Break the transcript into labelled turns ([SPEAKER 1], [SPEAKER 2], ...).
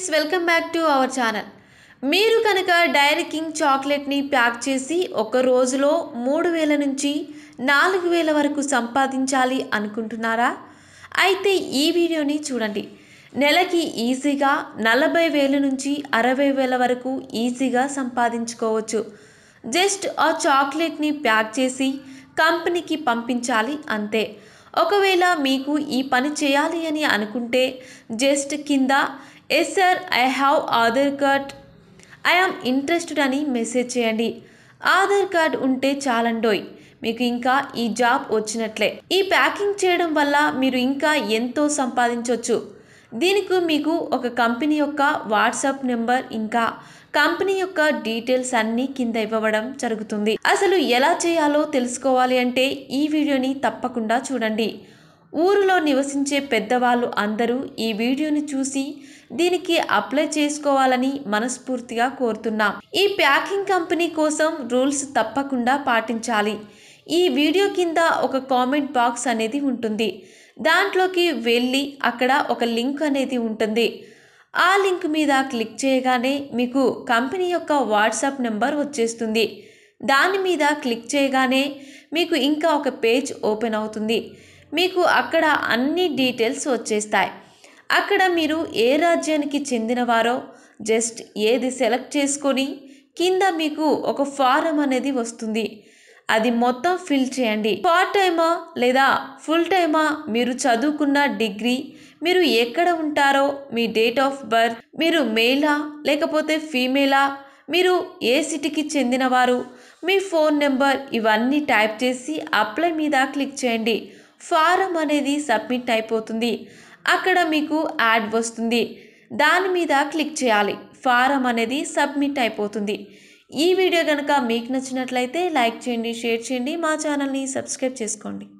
[SPEAKER 1] welcome back to our channel మీరు కనుక dairy king చాక్లెట్ని pack చేసి ఒక రోజులో మూడు వేల నుంచి నాలుగు వేల వరకు సంపాదించాలి అనుకుంటున్నారా అయితే ఈ వీడియోని చూడండి నెలకి ఈజీగా నలభై వేల నుంచి అరవై వేల వరకు ఈజీగా సంపాదించుకోవచ్చు జస్ట్ ఆ చాక్లెట్ని ప్యాక్ చేసి కంపెనీకి పంపించాలి అంతే ఒకవేళ మీకు ఈ పని చేయాలి అని అనుకుంటే జస్ట్ కింద yes sir I have Aadhaar card I am interested అని మెసేజ్ చేయండి ఆధార్ కార్డ్ ఉంటే చాలండోయ్ మీకు ఇంకా ఈ జాబ్ వచ్చినట్లే ఈ ప్యాకింగ్ చేయడం వల్ల మీరు ఇంకా ఎంతో సంపాదించవచ్చు దీనికి మీకు ఒక కంపెనీ యొక్క వాట్సాప్ నెంబర్ ఇంకా కంపెనీ యొక్క డీటెయిల్స్ అన్నీ కింద ఇవ్వడం జరుగుతుంది అసలు ఎలా చేయాలో తెలుసుకోవాలి అంటే ఈ వీడియోని తప్పకుండా చూడండి ఊరిలో నివసించే పెద్దవాళ్ళు అందరూ ఈ వీడియోని చూసి దీనికి అప్లై చేసుకోవాలని మనస్ఫూర్తిగా కోరుతున్నాం ఈ ప్యాకింగ్ కంపెనీ కోసం రూల్స్ తప్పకుండా పాటించాలి ఈ వీడియో కింద ఒక కామెంట్ బాక్స్ అనేది ఉంటుంది దాంట్లోకి వెళ్ళి అక్కడ ఒక లింక్ అనేది ఉంటుంది ఆ లింక్ మీద క్లిక్ చేయగానే మీకు కంపెనీ యొక్క వాట్సాప్ నెంబర్ వచ్చేస్తుంది దాని మీద క్లిక్ చేయగానే మీకు ఇంకా ఒక పేజ్ ఓపెన్ అవుతుంది మీకు అక్కడ అన్ని డీటెయిల్స్ వచ్చేస్తాయి అక్కడ మీరు ఏ రాజ్యానికి చెందినవారో జస్ట్ ఏది సెలెక్ట్ చేసుకొని కింద మీకు ఒక ఫారం అనేది వస్తుంది అది మొత్తం ఫిల్ చేయండి పార్ట్ టైమా లేదా ఫుల్ టైమా మీరు చదువుకున్న డిగ్రీ మీరు ఎక్కడ ఉంటారో మీ డేట్ ఆఫ్ బర్త్ మీరు మేలా లేకపోతే ఫీమేలా మీరు ఏ సిటీకి చెందినవారు మీ ఫోన్ నెంబర్ ఇవన్నీ టైప్ చేసి అప్లై మీద క్లిక్ చేయండి ఫారం అనేది సబ్మిట్ అయిపోతుంది అక్కడ మీకు యాడ్ వస్తుంది దాని మీద క్లిక్ చేయాలి ఫారం అనేది సబ్మిట్ అయిపోతుంది ఈ వీడియో కనుక మీకు నచ్చినట్లయితే లైక్ చేయండి షేర్ చేయండి మా ఛానల్ని సబ్స్క్రైబ్ చేసుకోండి